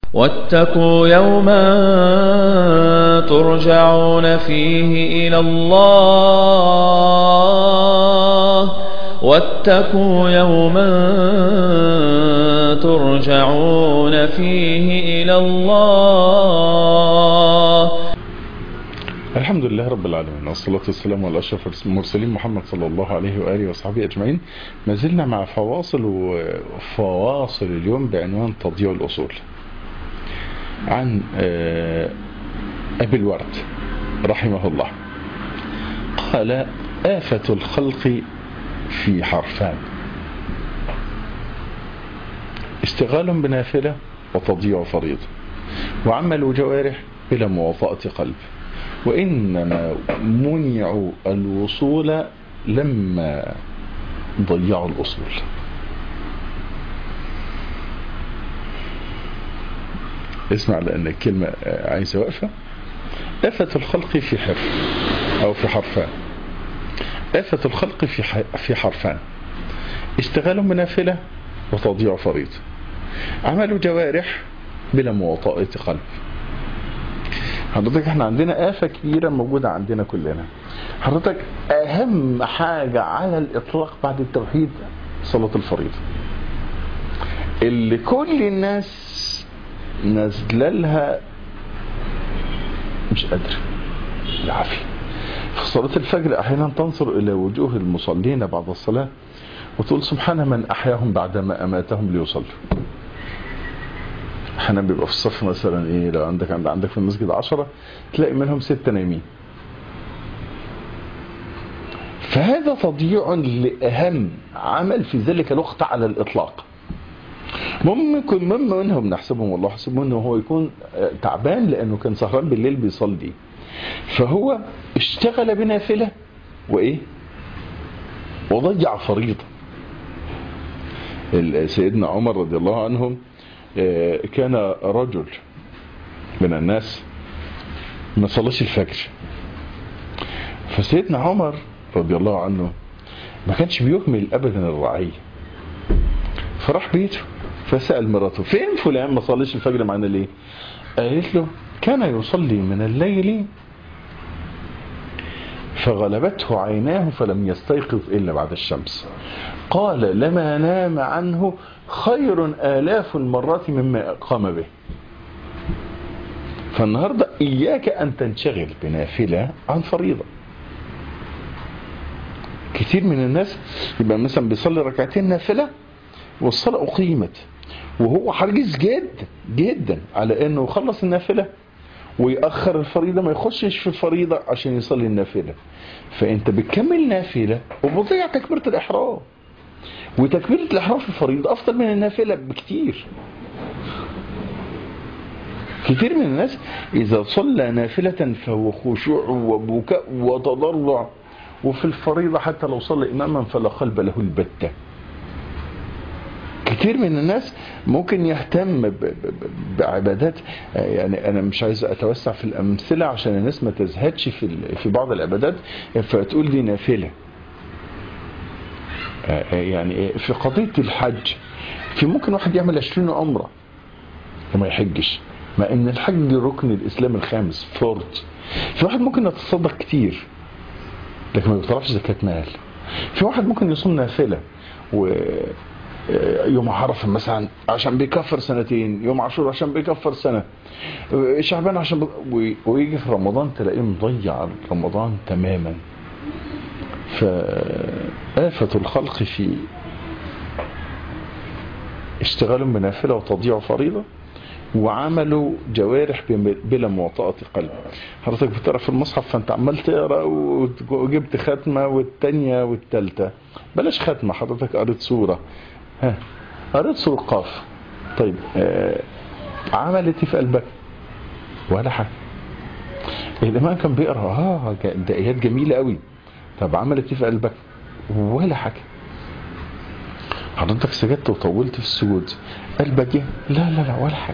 واتقوا يوما ترجعون فيه إلى الله واتقوا يوما ترجعون فيه إلى الله الحمد لله رب العالمين والصلاة والسلام على أشرف المرسلين محمد صلى الله عليه وآله وصحبه أجمعين ما زلنا مع فواصل وفواصل اليوم بعنوان تضييع الأصول عن أبي الورد رحمه الله قال آفة الخلق في حرفان اشتغال بنافلة وتضييع فريضة وعمل جوارح بلا مواطأة قلب وإنما منعوا الوصول لما ضيعوا الأصول اسمع لأن الكلمة عايزة وقفة آفة الخلق في حرف أو في حرفان آفة الخلق في في حرفان اشتغال بنافلة وتضييع فريضة عمل جوارح بلا مواطأة قلب حضرتك احنا عندنا آفة كبيرة موجودة عندنا كلنا حضرتك أهم حاجة على الإطلاق بعد التوحيد صلاة الفريضة اللي كل الناس نازله لها مش قادرة العافية في صلاة الفجر أحيانا تنظر إلى وجوه المصلين بعد الصلاة وتقول سبحان من أحياهم بعدما أماتهم ليصلوا احيانا بيبقى في الصف مثلا ايه لو عندك عند عندك في المسجد عشرة تلاقي منهم ستة نايمين فهذا تضييع لأهم عمل في ذلك الوقت على الإطلاق ممكن مما منهم نحسبهم والله حسبهم انه هو يكون تعبان لانه كان سهران بالليل بيصلي فهو اشتغل بنافله وايه وضيع فريضه سيدنا عمر رضي الله عنه كان رجل من الناس ما صلاش الفجر فسيدنا عمر رضي الله عنه ما كانش بيهمل ابدا الرعيه فراح بيته فسأل مراته فين فلان ما صليش الفجر معنا ليه قالت له كان يصلي من الليل فغلبته عيناه فلم يستيقظ إلا بعد الشمس قال لما نام عنه خير آلاف المرات مما قام به فالنهاردة إياك أن تنشغل بنافلة عن فريضة كثير من الناس يبقى مثلا بيصلي ركعتين نافلة والصلاة أقيمت وهو حريص جدا جدا على انه يخلص النافله ويأخر الفريضة ما يخشش في الفريضة عشان يصلي النافلة فانت بتكمل نافلة وبتضيع تكبيرة الإحرام وتكبيرة الإحرام في الفريضة أفضل من النافلة بكتير كثير من الناس إذا صلى نافلة فهو خشوع وبكاء وتضرع وفي الفريضة حتى لو صلى إماما فلا قلب له البتة كتير من الناس ممكن يهتم بعبادات يعني انا مش عايز اتوسع في الامثله عشان الناس ما تزهدش في في بعض العبادات فتقول دي نافله يعني في قضيه الحج في ممكن واحد يعمل 20 عمره وما يحجش مع ان الحج ركن الاسلام الخامس فرض في واحد ممكن يتصدق كتير لكن ما بيطلعش زكاه مال في واحد ممكن يصوم نافله و يوم عرفة مثلا عشان بيكفر سنتين يوم عاشور عشان بيكفر سنة شعبان عشان ب... ويجي في رمضان تلاقيه مضيع رمضان تماما فآفة الخلق في اشتغال بنافلة وتضييع فريضة وعملوا جوارح بلا مواطأة قلب حضرتك بتقرا في المصحف فانت عمال تقرا وجبت ختمه والتانيه والتالته بلاش ختمه حضرتك قريت سوره ها قريت سورة قاف طيب آه عملت في قلبك ولا حاجة الإمام كان بيقرأ اه ده آيات جميلة قوي طب عملت في قلبك ولا حاجة حضرتك سجدت وطولت في السجود قلبك ايه لا لا لا ولا حاجة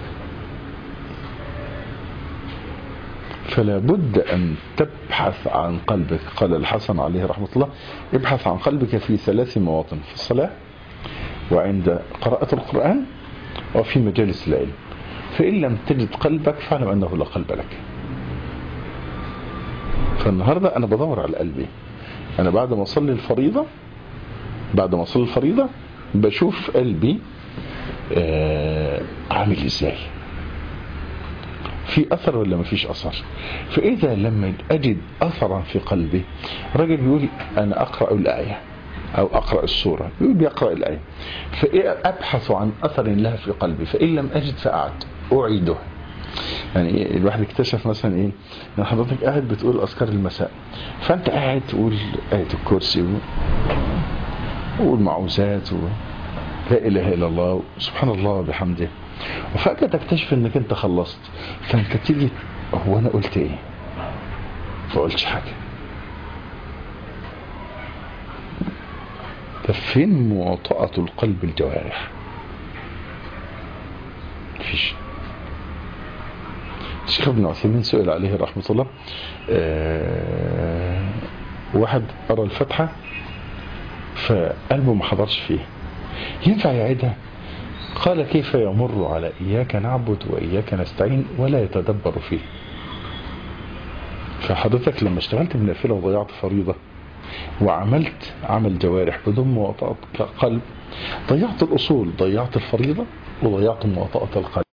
فلا بد أن تبحث عن قلبك قال الحسن عليه رحمة الله ابحث عن قلبك في ثلاث مواطن في الصلاة وعند قراءة القرآن وفي مجالس العلم فإن لم تجد قلبك فاعلم أنه لا قلب لك فالنهاردة أنا بدور على قلبي أنا بعد ما أصلي الفريضة بعد ما أصلي الفريضة بشوف قلبي آه عامل إزاي في أثر ولا ما فيش أثر فإذا لم أجد أثرا في قلبي رجل بيقول أنا أقرأ الآية أو أقرأ السورة يقول بيقرأ الآية فأبحث عن أثر لها في قلبي فإن لم أجد فأعد أعيده يعني الواحد اكتشف مثلا ايه ان حضرتك قاعد بتقول اذكار المساء فانت قاعد تقول آية الكرسي و... والمعوذات و... لا اله الا الله سبحان الله وبحمده وفجأة تكتشف انك انت خلصت فانت تيجي هو انا قلت ايه ما قلتش حاجة طب فين مواطأة القلب الجوارح مفيش الشيخ ابن عثيمين سئل عليه رحمة الله أه واحد قرأ الفتحة فقلبه ما حضرش فيه ينفع يعيدها قال كيف يمر على إياك نعبد وإياك نستعين ولا يتدبر فيه فحضرتك لما اشتغلت من نافلة وضيعت فريضة وعملت عمل جوارح بدون مواطأة قلب ضيعت الأصول ضيعت الفريضة وضيعت مواطأة القلب